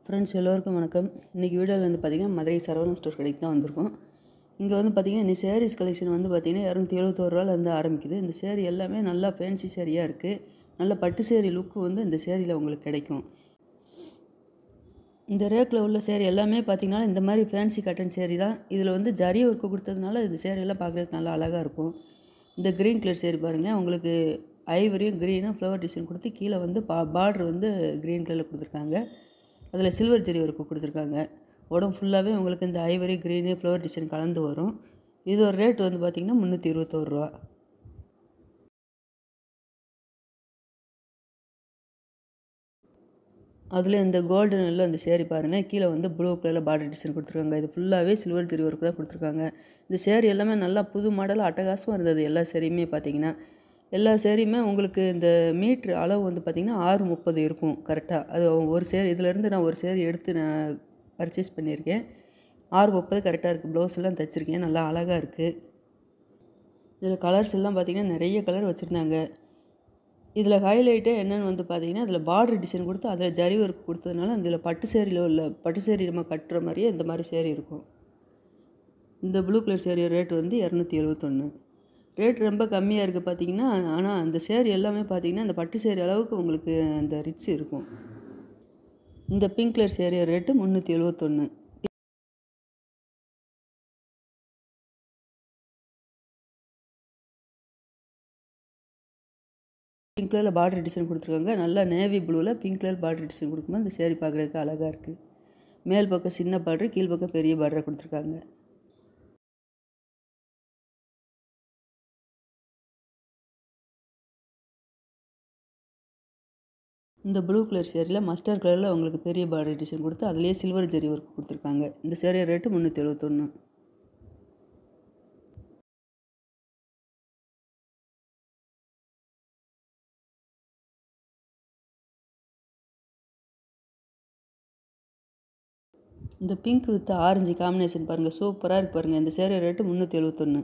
friends எல்லோருக்கும் வணக்கம் இன்றைக்கி வீடியோவில் வந்து பார்த்திங்கன்னா மதுரை சரவணா ஸ்டோர் கடைக்கு தான் வந்திருக்கோம் இங்கே வந்து பார்த்திங்கன்னா இன்னைக்கு சாரீஸ் கலெக்ஷன் வந்து பார்த்திங்கன்னா இரநூத்தி எழுபத்தோரு ரூபாலேருந்து ஆரம்பிக்குது இந்த சேரீ எல்லாமே நல்லா ஃபேன்சி சேரீயாக இருக்குது நல்ல பட்டு சேரீ லுக்கு வந்து இந்த சேரீயில் உங்களுக்கு கிடைக்கும் இந்த ரேக்கில் உள்ள சேரீ எல்லாமே பார்த்திங்கன்னா இந்த மாதிரி ஃபேன்சி கட்டன் சேரீ தான் இதில் வந்து ஜரி ஒர்க்கு கொடுத்ததுனால இந்த சேரீயெல்லாம் பார்க்குறதுக்கு நல்லா அழகாக இருக்கும் இந்த க்ரீன் கலர் சேரீ பாருங்களேன் உங்களுக்கு ஐவரியும் க்ரீனும் ஃப்ளவர் டிசைன் கொடுத்து கீழே வந்து பா பார்டர் வந்து க்ரீன் கலரில் கொடுத்துருக்காங்க அதில் சில்வர் ஜெரி ஒர்க்கு கொடுத்துருக்காங்க உடம்பு ஃபுல்லாகவே உங்களுக்கு இந்த ஐவரி க்ரீனு ஃப்ளவர் டிசைன் கலந்து வரும் இது ஒரு ரேட் வந்து பார்த்திங்கன்னா முந்நூற்றி இருபத்தோரு ரூபா அதில் இந்த கோல்டன் எல்லாம் இந்த சேரீ பாருங்கள் கீழே வந்து ப்ளூ கலரில் பார்டர் டிசைன் கொடுத்துருக்காங்க இது ஃபுல்லாகவே சில்வர் திரி ஒர்க்கு தான் கொடுத்துருக்காங்க இந்த சேரீ எல்லாமே நல்லா புது மாடலாக அட்டகாசமாக இருந்தது எல்லா சேரீயுமே பார்த்தீங்கன்னா எல்லா சேரீயுமே உங்களுக்கு இந்த மீட்ரு அளவு வந்து பார்த்திங்கன்னா ஆறு முப்பது இருக்கும் கரெக்டாக அது ஒரு சேரீ இதிலேருந்து நான் ஒரு சேரீ எடுத்து நான் பர்ச்சேஸ் பண்ணியிருக்கேன் ஆறு முப்பது கரெக்டாக இருக்குது ப்ளவுஸ் எல்லாம் தைச்சிருக்கேன் நல்லா அழகாக இருக்குது இதில் கலர்ஸ் எல்லாம் பார்த்திங்கன்னா நிறைய கலர் வச்சுருந்தாங்க இதில் ஹைலைட்டே என்னென்னு வந்து பார்த்தீங்கன்னா இதில் பார்டர் டிசைன் கொடுத்து அதில் ஜரி ஒர்க் கொடுத்ததுனால இதில் பட்டு சேரீயில் உள்ள பட்டு சேரீ நம்ம கட்டுற மாதிரியே இந்த மாதிரி சேரீ இருக்கும் இந்த ப்ளூ கலர் சேரீ ரேட் வந்து இரநூத்தி எழுபத்தொன்று ரேட் ரொம்ப கம்மியாக இருக்குது பார்த்தீங்கன்னா ஆனால் அந்த சேரீ எல்லாமே பார்த்தீங்கன்னா இந்த பட்டு சேரீ அளவுக்கு உங்களுக்கு அந்த ரிச் இருக்கும் இந்த பிங்க் கலர் சேரீ ரேட்டு முந்நூற்றி எழுபத்தொன்று பிங்க் கலரில் பார்டர் டிசைன் கொடுத்துருக்காங்க நல்லா நேவி ப்ளூவில் பிங்க் கலர் பார்டர் டிசைன் கொடுக்கும்போது இந்த சேரீ பார்க்குறதுக்கு அழகாக இருக்குது மேல் பக்கம் சின்ன பார்டர் கீழ் பக்கம் பெரிய பார்டரை கொடுத்துருக்காங்க இந்த ப்ளூ கலர் சேரீயில் மஸ்டர்ட் கலரில் உங்களுக்கு பெரிய பார்டர் டிசைன் கொடுத்து அதுலேயே சில்வர் ஜெரி ஒர்க் கொடுத்துருக்காங்க இந்த சேரீ ரேட்டு முந்நூற்றி எழுபத்தொன்று இந்த பிங்க் வித் ஆரஞ்சு காம்பினேஷன் பாருங்கள் சூப்பராக இருக்குது பாருங்கள் இந்த சேரீ ரேட்டு முந்நூற்றி எழுபத்தொன்று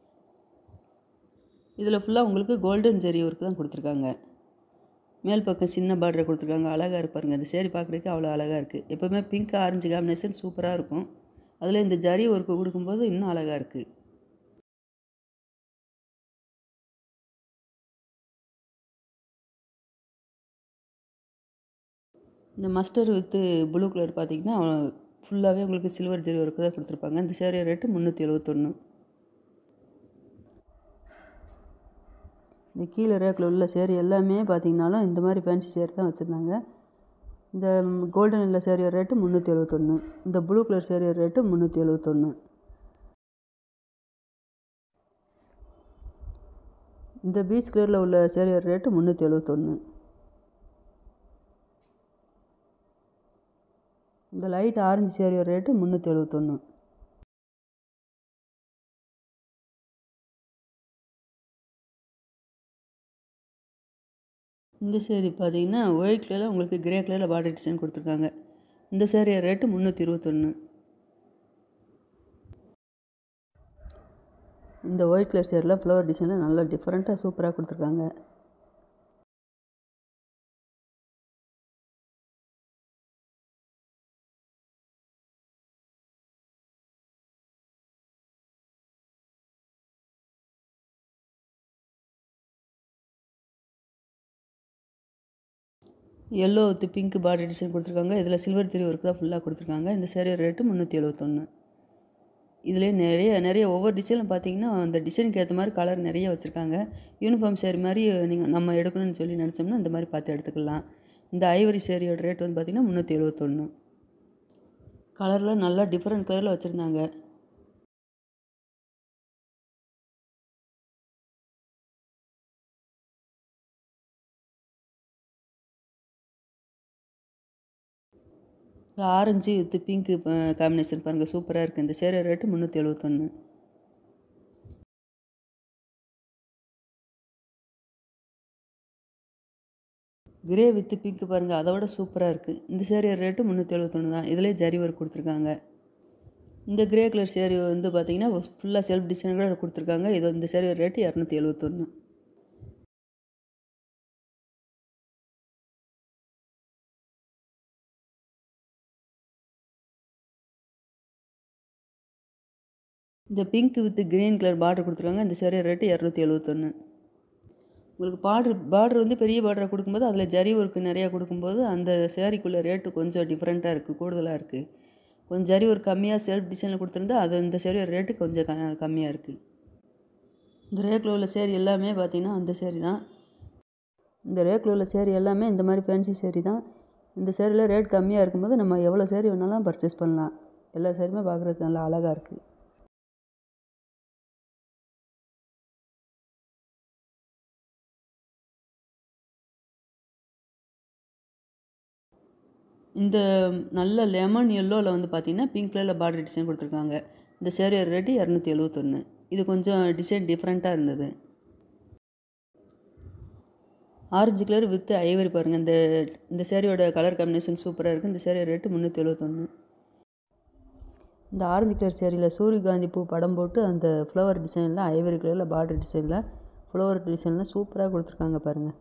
இதில் ஃபுல்லாக உங்களுக்கு கோல்டன் ஜெரி ஒர்க் தான் கொடுத்துருக்காங்க மேல் பக்கம் சின்ன பார்டரை கொடுத்துருக்காங்க அழகாக இருப்பாருங்க இந்த சேரீ பார்க்குறதுக்கு அவ்வளோ அழகாக இருக்குது எப்போவுமே பிங்க் ஆரஞ்சு காம்பினேஷன் சூப்பராக இருக்கும் அதில் இந்த ஜரி ஒர்க்கு கொடுக்கும்போது இன்னும் அழகாக இருக்குது இந்த மஸ்டர் வித்து ப்ளூ கலர் பார்த்திங்கன்னா ஃபுல்லாகவே உங்களுக்கு சில்வர் ஜெரி ஒர்க்கு தான் கொடுத்துருப்பாங்க இந்த சேரீ ரேட்டு முந்நூற்றி எழுபத்தொன்று இந்த கீழே ரேக்கில் உள்ள சேரீ எல்லாமே பார்த்திங்கனாலும் இந்த மாதிரி ஃபேன்சி சேரீ தான் வச்சுருந்தாங்க இந்த கோல்டன் இல்லை சேரீ ரேட்டு முந்நூற்றி எழுபத்தொன்று இந்த ப்ளூ கலர் சேரீ ரேட்டு முந்நூற்றி எழுபத்தொன்று இந்த பீச் கலரில் உள்ள சேரீ ரேட்டு முந்நூற்றி எழுபத்தொன்று இந்த லைட் ஆரஞ்சு சேரீ ரேட்டு முந்நூற்றி எழுபத்தொன்று இந்த சேரீ பார்த்தீங்கன்னா ஒயிட் கலரில் உங்களுக்கு கிரே கலரில் பார்டர் டிசைன் கொடுத்துருக்காங்க இந்த சேரீ ரேட்டு முந்நூற்றி இருபத்தொன்று இந்த ஒயிட் கலர் சேரில் ஃப்ளவர் டிசைனில் நல்லா டிஃப்ரெண்ட்டாக சூப்பராக கொடுத்துருக்காங்க yellow with pink border design கொடுத்துருக்காங்க இதில் சில்வர் திரி ஒர்க் தான் ஃபுல்லாக கொடுத்துருக்காங்க இந்த சேரீ ரேட்டு முந்நூற்றி எழுபத்தொன்று இதிலே நிறைய நிறைய ஒவ்வொரு டிசைனும் பார்த்தீங்கன்னா அந்த டிசைனுக்கு ஏற்ற மாதிரி கலர் நிறைய வச்சுருக்காங்க யூனிஃபார்ம் சேரீ மாதிரி நீங்கள் நம்ம எடுக்கணும்னு சொல்லி நினச்சோம்னா இந்த மாதிரி பார்த்து எடுத்துக்கலாம் இந்த ஐவரி சேரீயோட ரேட் வந்து பார்த்திங்கன்னா முந்நூற்றி எழுபத்தொன்று கலரில் நல்லா டிஃப்ரெண்ட் கலரில் வச்சுருந்தாங்க இந்த ஆரஞ்சு வித்து பிங்க்கு காம்பினேஷன் பாருங்கள் சூப்பராக இருக்குது இந்த சேரீ ரேட்டு முந்நூற்றி எழுபத்தொன்று கிரே வித்து பிங்க்கு பாருங்கள் அதை விட சூப்பராக இருக்குது இந்த சேரீ ரேட்டு முந்நூற்றி எழுபத்தொன்று தான் இதிலே ஜரி ஒர்க் கொடுத்துருக்காங்க இந்த கிரே கலர் சேரீ வந்து பார்த்திங்கன்னா ஃபுல்லாக செல்ஃப் டிசைன் கூட கொடுத்துருக்காங்க இது இந்த சேரீ ரேட்டு இரநூத்தி எழுபத்தொன்று இந்த pink with green colour border கொடுத்துருக்காங்க இந்த சேரீ ரேட்டு இரநூத்தி எழுபத்தொன்று உங்களுக்கு பார்டர் பார்டர் வந்து பெரிய பார்டராக கொடுக்கும்போது அதில் ஜரி ஒர்க்கு நிறையா கொடுக்கும்போது அந்த சேரீக்குள்ளே ரேட்டு கொஞ்சம் டிஃப்ரெண்ட்டாக இருக்குது கூடுதலாக இருக்குது கொஞ்சம் ஜரி ஒர்க் கம்மியாக செல்ஃப் டிசைனில் கொடுத்துருந்தா அது இந்த சேரீ ரேட்டு கொஞ்சம் க கம்மியாக இருக்குது இந்த ரேக்கில் உள்ள சேரீ எல்லாமே பார்த்திங்கன்னா அந்த சேரீ தான் இந்த ரேக்கில் உள்ள சேரீ எல்லாமே இந்த மாதிரி ஃபேன்சி சேரீ தான் இந்த சேரீயில் ரேட் கம்மியாக இருக்கும்போது நம்ம எவ்வளோ சேரீ வேணாலும் பர்ச்சேஸ் பண்ணலாம் எல்லா சேரீயுமே பார்க்குறதுக்கு நல்லா அழகாக இருக்குது இந்த நல்ல லெமன் எல்லோவில் வந்து பார்த்திங்கன்னா பிங்க் கலரில் பார்டர் டிசைன் கொடுத்துருக்காங்க இந்த சேரீயோட ரேட்டு இரநூத்தி எழுபத்தொன்று இது கொஞ்சம் டிசைன் டிஃப்ரெண்ட்டாக இருந்தது ஆரஞ்சு கலர் வித் ஐவரி பாருங்கள் இந்த இந்த சேரீயோட கலர் காம்பினேஷன் சூப்பராக இருக்குது இந்த சேரீ ரேட்டு முந்நூற்றி எழுபத்தொன்று இந்த ஆரஞ்சு கலர் சேரீயில் சூரியகாந்தி பூ படம் போட்டு அந்த ஃப்ளவர் டிசைனில் ஐவரி கலரில் பார்டர் டிசைனில் ஃப்ளவர் டிசைனில் சூப்பராக கொடுத்துருக்காங்க பாருங்கள்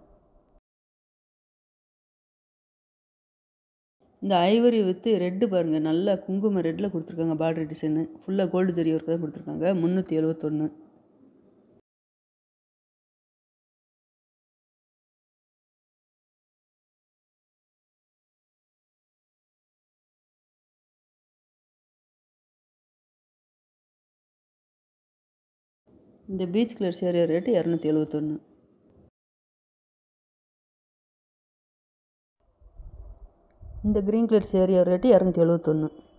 இந்த ஐவரி வித்து ரெட்டு பாருங்கள் நல்லா குங்கும ரெட்டில் கொடுத்துருக்காங்க பார்டர் டிசைனு ஃபுல்லாக கோல்டு ஜரி ஒர்க் தான் கொடுத்துருக்காங்க முந்நூற்றி எழுபத்தொன்று இந்த பீச் கலர் சேரீ ரேட்டு இரநூத்தி எழுபத்தொன்று இந்த க்ரீன் கலர் சேரீ ரேட்டு இரநூத்தி எழுபத்தொன்று